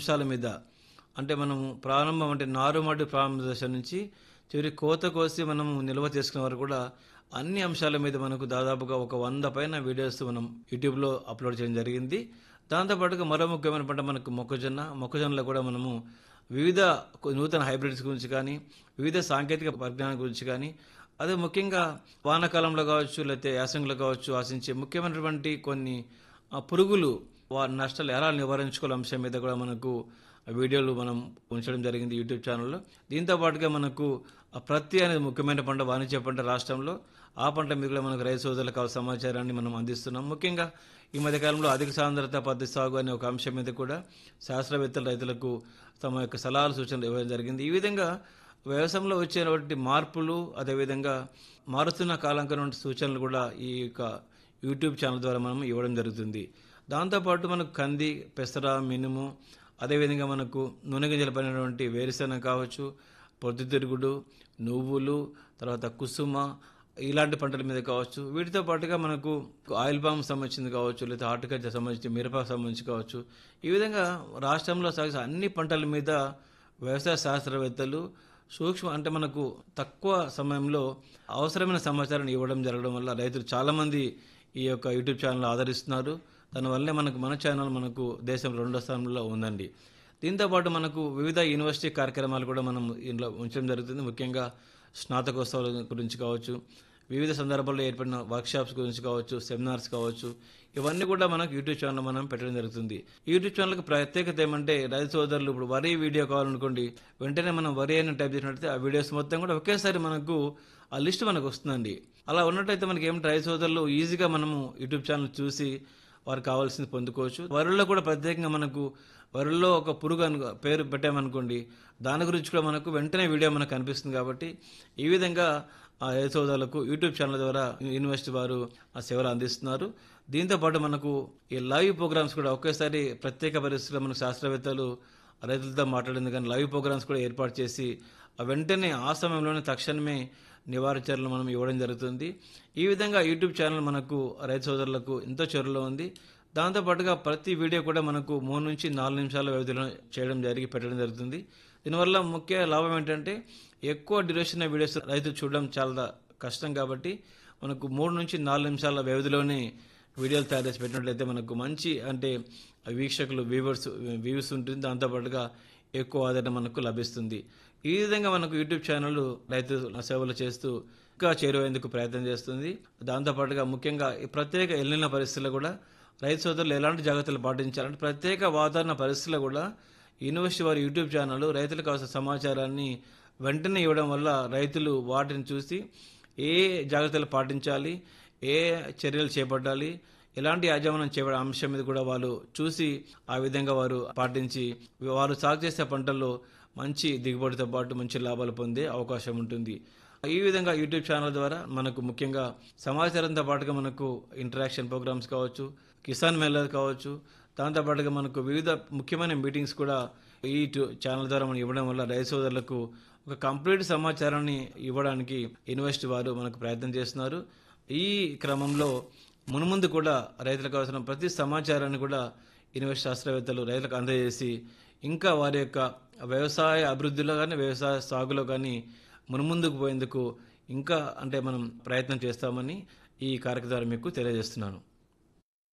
అంశాల మీద అంటే మనము ప్రారంభం అంటే నారుమడి ప్రారంభ దశ నుంచి చివరి కోత కోసి మనము నిల్వ చేసుకునే వరకు కూడా అన్ని అంశాల మీద మనకు దాదాపుగా ఒక వంద పైన వీడియోస్ మనం యూట్యూబ్లో అప్లోడ్ చేయడం జరిగింది దాంతోపాటుగా మరో ముఖ్యమైన పంట మనకు మొక్కజొన్న మొక్కజొన్నలో కూడా మనము వివిధ నూతన హైబ్రిడ్స్ గురించి కానీ వివిధ సాంకేతిక పరిజ్ఞానం గురించి కానీ అదే ముఖ్యంగా వానాకాలంలో కావచ్చు లేకపోతే యాసంగిలో కావచ్చు ఆశించే ముఖ్యమైనటువంటి కొన్ని ఆ, పురుగులు వారి నష్టాలు ఎలా నివారించుకోవాలి అంశం మీద కూడా మనకు వీడియోలు మనం ఉంచడం జరిగింది యూట్యూబ్ ఛానల్లో దీంతో పాటుగా మనకు ఆ ప్రత్తి అనేది ముఖ్యమైన పంట వాణిజ్య పంట రాష్ట్రంలో ఆ పంట మీద కూడా మనకు రైతు సోదరులకు కావాల్సిన సమాచారాన్ని మనం అందిస్తున్నాం ముఖ్యంగా ఈ మధ్యకాలంలో అధిక సాంద్రత పద్ధతి సాగు అనే ఒక అంశం మీద కూడా శాస్త్రవేత్తలు రైతులకు తమ యొక్క సలహాలు సూచనలు ఇవ్వడం జరిగింది ఈ విధంగా వ్యవసాయంలో వచ్చేటువంటి మార్పులు అదేవిధంగా మారుతున్న కాలంకర సూచనలు కూడా ఈ యొక్క యూట్యూబ్ ఛానల్ ద్వారా మనం ఇవ్వడం జరుగుతుంది దాంతోపాటు మనకు కంది పెసర మినుము అదేవిధంగా మనకు నూనె గింజలు పడినటువంటి వేరుశెనగ కావచ్చు పొద్దుతిరుగుడు నువ్వులు తర్వాత కుసుమ ఇలాంటి పంటల మీద కావచ్చు వీటితో పాటుగా మనకు ఆయిల్ పామ్ సంబంధించింది కావచ్చు లేదా హార్టికల్చర్ సంబంధించి మిరప సంబంధించి కావచ్చు ఈ విధంగా రాష్ట్రంలో సాగే అన్ని పంటల మీద వ్యవసాయ శాస్త్రవేత్తలు సూక్ష్మ అంటే మనకు తక్కువ సమయంలో అవసరమైన సమాచారాన్ని ఇవ్వడం జరగడం వల్ల రైతులు చాలామంది ఈ యొక్క యూట్యూబ్ ఛానల్ ఆదరిస్తున్నారు దానివల్లే మనకు మన ఛానల్ మనకు దేశం రెండో స్థానంలో ఉందండి దీంతోపాటు మనకు వివిధ యూనివర్సిటీ కార్యక్రమాలు కూడా మనం ఇందులో ఉంచడం జరుగుతుంది ముఖ్యంగా స్నాతకోత్సవాల గురించి కావచ్చు వివిధ సందర్భాల్లో ఏర్పడిన వర్క్షాప్స్ గురించి కావచ్చు సెమినార్స్ కావచ్చు ఇవన్నీ కూడా మనకు యూట్యూబ్ ఛానల్ మనం పెట్టడం జరుగుతుంది ఈ యూట్యూబ్ ఛానల్కి ప్రత్యేకత ఏమంటే రైతు సోదరులు ఇప్పుడు వరి వీడియో కావాలనుకోండి వెంటనే మనం వరి అని టైప్ చేసినట్లయితే ఆ వీడియోస్ మొత్తం కూడా ఒకేసారి మనకు ఆ లిస్ట్ మనకు వస్తుందండి అలా ఉన్నట్టయితే మనకి ఏమిటి రైతు సోదరులు ఈజీగా మనము యూట్యూబ్ ఛానల్ చూసి వారికి కావాల్సింది పొందుకోవచ్చు వరిలో కూడా ప్రత్యేకంగా మనకు వరిలో ఒక పురుగు అను పేరు పెట్టామనుకోండి దాని గురించి కూడా మనకు వెంటనే వీడియో మనకు కనిపిస్తుంది కాబట్టి ఈ విధంగా ఆ రైతు సోదరులకు యూట్యూబ్ ఛానల్ ద్వారా యూనివర్సిటీ వారు ఆ సేవలు అందిస్తున్నారు దీంతో పాటు మనకు ఈ లైవ్ ప్రోగ్రామ్స్ కూడా ఒకేసారి ప్రత్యేక పరిస్థితుల్లో మనకు శాస్త్రవేత్తలు రైతులతో మాట్లాడింది కానీ లైవ్ ప్రోగ్రామ్స్ కూడా ఏర్పాటు చేసి ఆ వెంటనే ఆ సమయంలోనే తక్షణమే నివారణ చర్యలు మనం ఇవ్వడం జరుగుతుంది ఈ విధంగా యూట్యూబ్ ఛానల్ మనకు రైతు సోదరులకు ఎంతో చొరవలో ఉంది దాంతోపాటుగా ప్రతి వీడియో కూడా మనకు మూడు నుంచి నాలుగు నిమిషాల వ్యవధిలో చేయడం జరిగి పెట్టడం జరుగుతుంది దీనివల్ల ముఖ్య లాభం ఏంటంటే ఎక్కువ డ్యూరేషన్ వీడియోస్ రైతులు చూడడం చాలా కష్టం కాబట్టి మనకు మూడు నుంచి నాలుగు నిమిషాల వ్యవధిలోనే వీడియోలు తయారు చేసి పెట్టినట్లయితే మనకు మంచి అంటే వీక్షకులు వ్యూవర్స్ వ్యూస్ ఉంటుంది దాంతోపాటుగా ఎక్కువ ఆదరణ మనకు లభిస్తుంది ఈ విధంగా మనకు యూట్యూబ్ ఛానల్ రైతు సేవలు చేస్తూ ఇంకా చేరువేందుకు ప్రయత్నం చేస్తుంది దాంతోపాటుగా ముఖ్యంగా ఈ ప్రత్యేక ఎల్లిన పరిస్థితుల్లో కూడా రైతు సోదరులు ఎలాంటి జాగ్రత్తలు పాటించాలంటే ప్రత్యేక వాతావరణ పరిస్థితుల్లో కూడా యూనివర్సిటీ వారి యూట్యూబ్ ఛానల్ రైతులకు కావాల్సిన సమాచారాన్ని వెంటనే ఇవ్వడం వల్ల రైతులు వాటిని చూసి ఏ జాగ్రత్తలు పాటించాలి ఏ చర్యలు చేపట్టాలి ఎలాంటి యాజమాన్యం చేపడే అంశం మీద కూడా వాళ్ళు చూసి ఆ విధంగా వారు పాటించి వారు సాగు చేసే పంటల్లో మంచి దిగుబడితో పాటు మంచి లాభాలు పొందే అవకాశం ఉంటుంది ఈ విధంగా యూట్యూబ్ ఛానల్ ద్వారా మనకు ముఖ్యంగా సమాచారంతో పాటుగా మనకు ఇంటరాక్షన్ ప్రోగ్రామ్స్ కావచ్చు కిసాన్ మేళాలు కావచ్చు దాంతోపాటుగా మనకు వివిధ ముఖ్యమైన మీటింగ్స్ కూడా ఈ టు- ఛానల్ ద్వారా మనం ఇవ్వడం వల్ల రైతు సోదరులకు ఒక కంప్లీట్ సమాచారాన్ని ఇవ్వడానికి యూనివర్సిటీ వారు మనకు ప్రయత్నం చేస్తున్నారు ఈ క్రమంలో మున్ముందు కూడా రైతులకు అవసరం ప్రతి సమాచారాన్ని కూడా యూనివర్సిటీ శాస్త్రవేత్తలు రైతులకు అందజేసి ఇంకా వారి యొక్క వ్యవసాయ అభివృద్ధిలో కానీ వ్యవసాయ సాగులో కానీ మున్ముందుకు పోయేందుకు ఇంకా అంటే మనం ప్రయత్నం చేస్తామని ఈ కార్యక్రమం ద్వారా మీకు తెలియజేస్తున్నాను